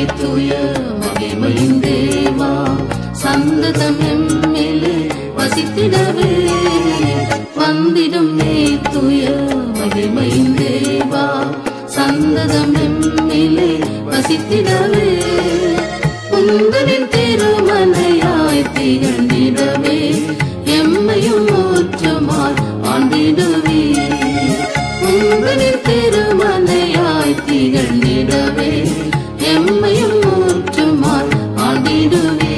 தூய மகிமையின் தேவா சந்ததம் எம்மிலே வசித்திடவே வந்திடும் நீ தூய மகிமையின் தேவா சந்ததம் எம்மிலே வசித்திடவே உந்தனின் திருமலையாய் திகழ்ந்திடவே எம்மையும் ஊற்றுமாய் ஆண்டிடுவே உங்களின் திருமலையாய் திகழ்ந்திடவே எம்மையும் ஊற்றுமாய் ஆண்டிடுவே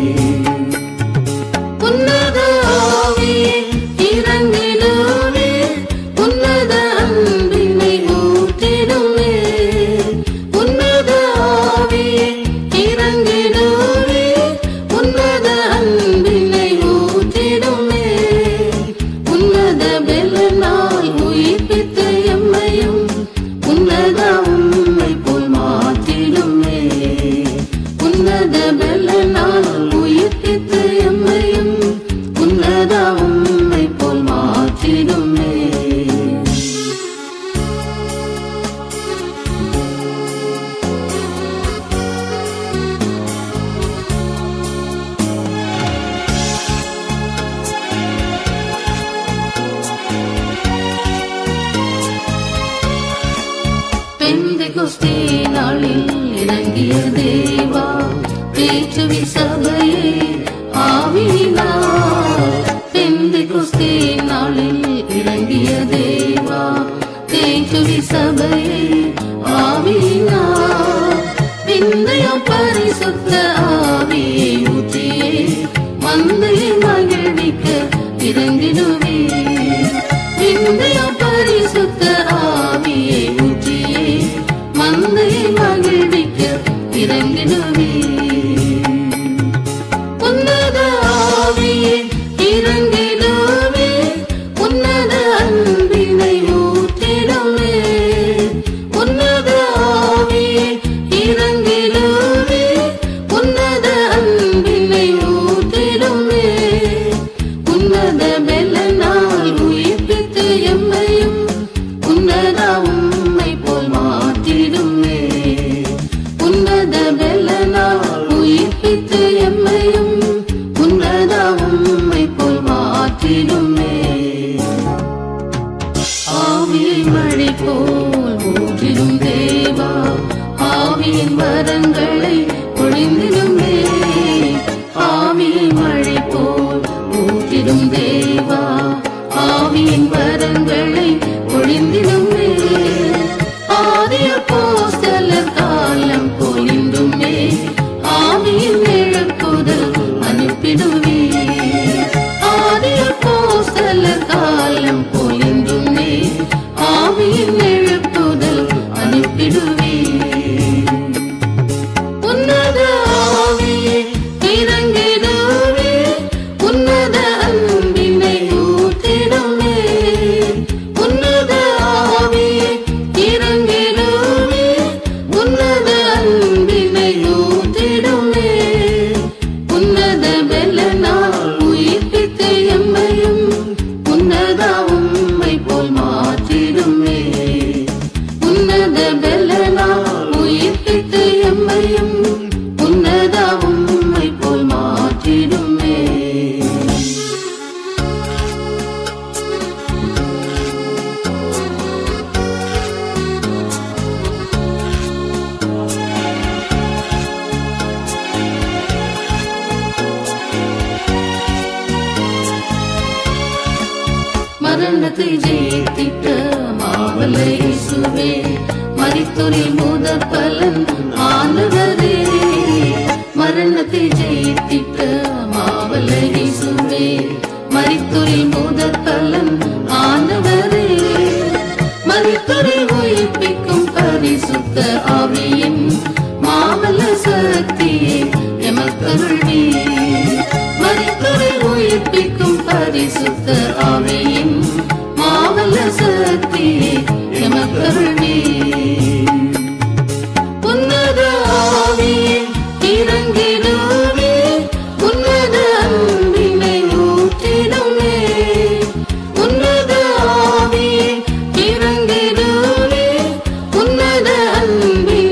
உன்னத ஆவியே இறங்கிடுவே உன்னத அன்பினை ஊற்றிடுவே உன்னத ஆவியே இறங்கிடுவே உன்னத அன்பினை ஊற்றிடுவே உன்னத பெலனால் உயிர்ப்பித்த எம்மையும் உன்னத உண்மை போல் மாற்றிடுமே உன்னத பெலனால் உயிர்ப்பித்த எம்மையும் உன்னத உண்மை போல் மாற்றிடுமே பெந்தைகுஸ்தே நாளில் இறங்கிய தேவா பேச்சுவி சபையே ஆவினார் பெந்தைகுஸ்தே நாளில் இறங்கிய தேவா பேச்சுவி சபையே ஆவினார் பிந்தைய பரிசுத்த ஆவியை ஊற்றியே மந்தையை மகிழ்விக்க இறங்கிடுவே பிந்தைய பரிசுத்த ஆவியை ஊற்றியே மந்தையை மகிழ்விக்க இறங்கிடுவே உன்னத ஆவியே இறங்கிடுவே உன்னத அன்பினை ஊற்றிடுவே உன்னத ஆவியே இறங்கிடுவே உன்னத அன்பினை ஊற்றிடுவே உன்னத பெலனால் உயிர்ப்பித்து எம்மையும் உன்னத உண்மை போல் மாற்றிடுமே உன்னத பெலனால் உயிர்ப்பித்து எம்மையும் உன்னத உண்மை போல் மாற்றிடுமே ஆவியை மழை போல் ஊற்றிடும் தேவா ஆவியின் வரங்களை பொழிந்திடுமே ஆவியை மழை போல் ஊற்றிடும் தேவா ஆவியின் வரங்களை பொழிந்திடுமே ஆதிய போஸ்தலர் காலம் பொழிந்துமே ஆவியின் எழுப்புதல் அனுப்பிடுவே ஆதிய போஸ்தலர் காலம் பொழிந்துமே ஆவியின் எழுப்புதல் அனுப்பிடுவே உன்னத ஆவியே இறங்கிடுவே உன்னத அன்பினை ஊற்றிடுமே உன்னத ஆவியே இறங்கிடுவே உன்னத அன்பினை ஊற்றிடுமே உன்னத பெலனால் உயிர்ப்பித்து எம்மையும் உன்னத உண்மை போல் மாற்றிடுமே உன்னத பெலனால் உயிர்ப்பித்து எம்மையும் உன்னத உண்மை போல் மாற்றிடுமே மரணத்தை ஜெயித்திட்ட மாவல்ல இயேசுவே மரித்துரில் முதற் பலன் ஆனவரே மரணத்தை ஜெயித்திட்ட மாவல்ல இயேசுவே மரித்துரில் முதற் பலன் ஆனவரே மரித்துரில் உயிர்ப்பிக்கும் பரிசுத்த ஆவியின் மாவல்ல சக்தியே எமக்கருள்வி மரித்துரை உயிர்ப்பிக்கும் பரிசுத்த ஆவியின் மாவல்ல சக்தியே எமக்கருள்வி உன்னத ஆவியே இறங்கிடுவே உன்னத அன்பினை ஊற்றிடுமே உன்னத ஆவியே இறங்கிடுவே உன்னத அன்பினை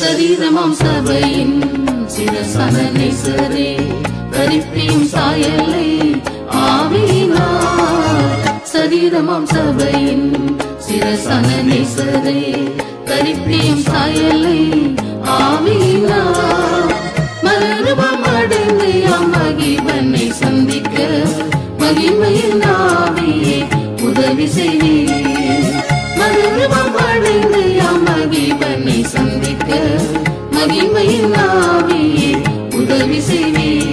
சரீரமாம் சபையின் சிரசன நேசரே தரிப்பியும் சாயலை ஆவியினார் சரீரமாம் சபையின் சிரசன நேசரே தரிப்பியும் சாயலை ஆவியினார் மலருவம் அடைந்து மகிவனை சந்திக்க மகிமையின் ஆவியே உதவி செய்வீர் மலருவம் அடைந்து மகிவனை சந்திக்க மகிமையின் ஆவியே உதவி செய்வீர்